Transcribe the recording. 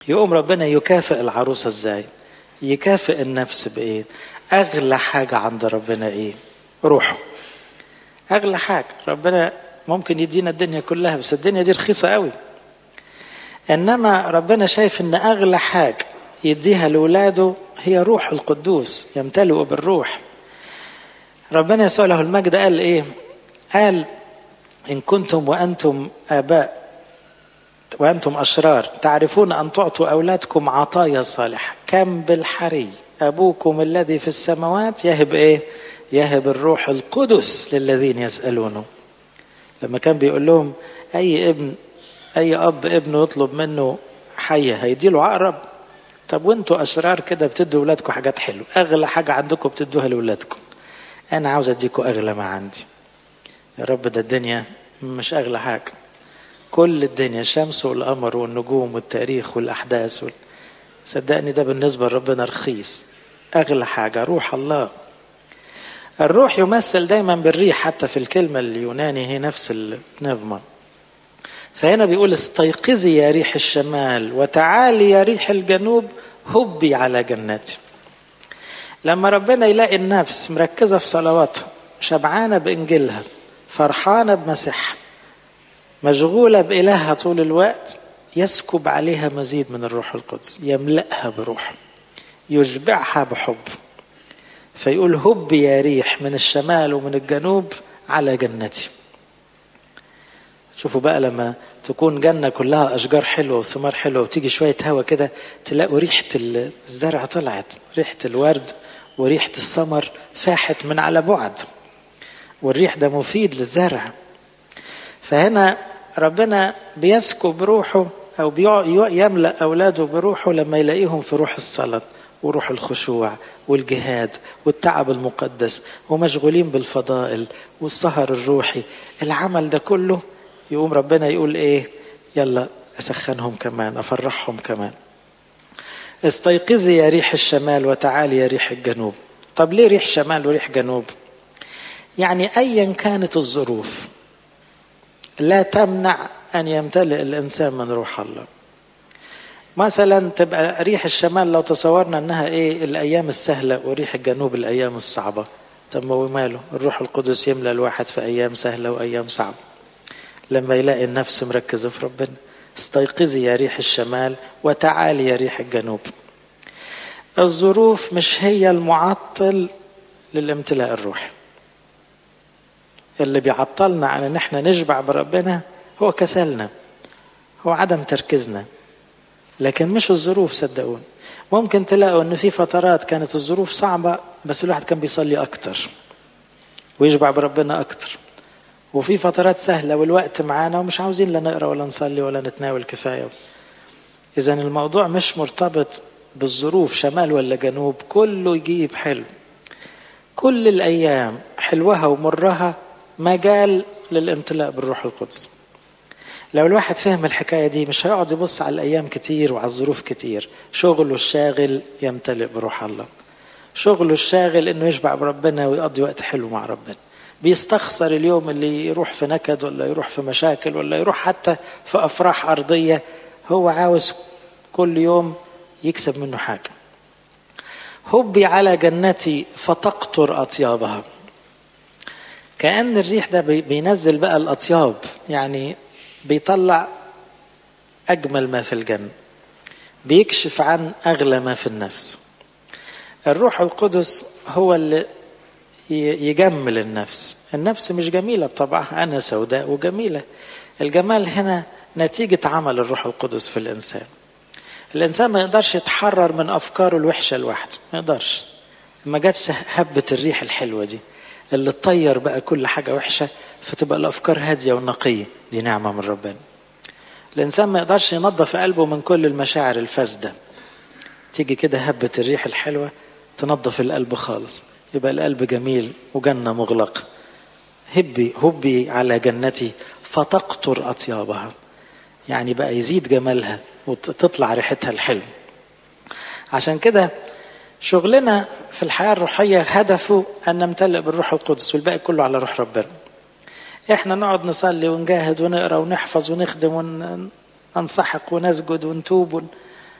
يقوم ربنا يكافئ العروسة ازاي يكافئ النفس بايه اغلى حاجة عند ربنا ايه روحه اغلى حاجة ربنا ممكن يدينا الدنيا كلها بس الدنيا دي رخيصة قوي انما ربنا شايف ان اغلى حاجة يديها لاولاده هي روح القدوس يمتلئ بالروح ربنا يسوع له المجد قال ايه قال ان كنتم وانتم اباء وأنتم أشرار تعرفون أن تعطوا أولادكم عطايا صالحة كم بالحري أبوكم الذي في السماوات يهب إيه يهب الروح القدس للذين يسألونه لما كان بيقول لهم أي ابن أي أب ابنه يطلب منه حية هيديله عقرب طب وانتوا أشرار كده بتدوا أولادكم حاجات حلوة أغلى حاجة عندكم بتدوها لأولادكم أنا عاوز أديكم أغلى ما عندي يا رب ده الدنيا مش أغلى حاجة كل الدنيا الشمس والقمر والنجوم والتاريخ والأحداث وال... صدقني ده بالنسبة لربنا رخيص أغلى حاجة روح الله الروح يمثل دايما بالريح حتى في الكلمة اليوناني هي نفس النفمة فهنا بيقول استيقظي يا ريح الشمال وتعالي يا ريح الجنوب هبي على جناتي لما ربنا يلاقي النفس مركزة في صلواتها شبعانة بإنجيلها فرحانة بمسيحها مشغولة بإلهها طول الوقت يسكب عليها مزيد من الروح القدس يملأها بروح يشبعها بحب فيقول هب يا ريح من الشمال ومن الجنوب على جنتي شوفوا بقى لما تكون جنة كلها أشجار حلوة وثمار حلوة وتيجي شوية هوا كده تلاقوا ريحة الزرع طلعت ريحة الورد وريحة الثمر فاحت من على بعد والريح ده مفيد للزرع فهنا ربنا بيسكب روحه او يملا اولاده بروحه لما يلاقيهم في روح الصلاه وروح الخشوع والجهاد والتعب المقدس ومشغولين بالفضائل والسهر الروحي العمل ده كله يقوم ربنا يقول ايه يلا اسخنهم كمان افرحهم كمان استيقظي يا ريح الشمال وتعالي يا ريح الجنوب طب ليه ريح شمال وريح جنوب يعني ايا كانت الظروف لا تمنع أن يمتلئ الإنسان من روح الله مثلا تبقى ريح الشمال لو تصورنا أنها إيه الأيام السهلة وريح الجنوب الأيام الصعبة طب ما ماله الروح القدس يملى الواحد في أيام سهلة وأيام صعبة لما يلاقي النفس مركزة في ربنا استيقظي يا ريح الشمال وتعالي يا ريح الجنوب الظروف مش هي المعطل للامتلاء الروحي اللي بيعطلنا عن ان احنا نشبع بربنا هو كسلنا هو عدم تركيزنا لكن مش الظروف صدقوني ممكن تلاقوا ان في فترات كانت الظروف صعبة بس الواحد كان بيصلي اكتر ويشبع بربنا اكتر وفي فترات سهلة والوقت معانا ومش عاوزين لا نقرا ولا نصلي ولا نتناول كفاية اذا الموضوع مش مرتبط بالظروف شمال ولا جنوب كله يجيب حلو كل الايام حلوها ومرها مجال للامتلاء بالروح القدس لو الواحد فهم الحكايه دي مش هيقعد يبص على الايام كتير وعلى الظروف كتير شغله الشاغل يمتلئ بروح الله شغله الشاغل انه يشبع بربنا ويقضي وقت حلو مع ربنا بيستخسر اليوم اللي يروح في نكد ولا يروح في مشاكل ولا يروح حتى في افراح ارضيه هو عاوز كل يوم يكسب منه حاجه هبي على جنتي فتقطر اطيابها كأن الريح ده بينزل بقى الأطياب يعني بيطلع أجمل ما في الجنة بيكشف عن أغلى ما في النفس الروح القدس هو اللي يجمل النفس النفس مش جميلة بطبعها أنا سوداء وجميلة الجمال هنا نتيجة عمل الروح القدس في الإنسان الإنسان ما يقدرش يتحرر من أفكاره الوحشة لوحده ما يقدرش ما جاتش هبة الريح الحلوة دي اللي تطير بقى كل حاجة وحشة فتبقى الأفكار هادية ونقية دي نعمة من ربنا الإنسان ما يقدرش ينظف قلبه من كل المشاعر الفاسدة تيجي كده هبة الريح الحلوة تنظف القلب خالص يبقى القلب جميل وجنة مغلق هبي هبي على جنتي فتقطر أطيابها يعني بقى يزيد جمالها وتطلع ريحتها الحلو عشان كده شغلنا في الحياة الروحية هدفه أن نمتلئ بالروح القدس والباقي كله على روح ربنا احنا نقعد نصلي ونجاهد ونقرا ونحفظ ونخدم وننسحق ونسجد ونتوب ون...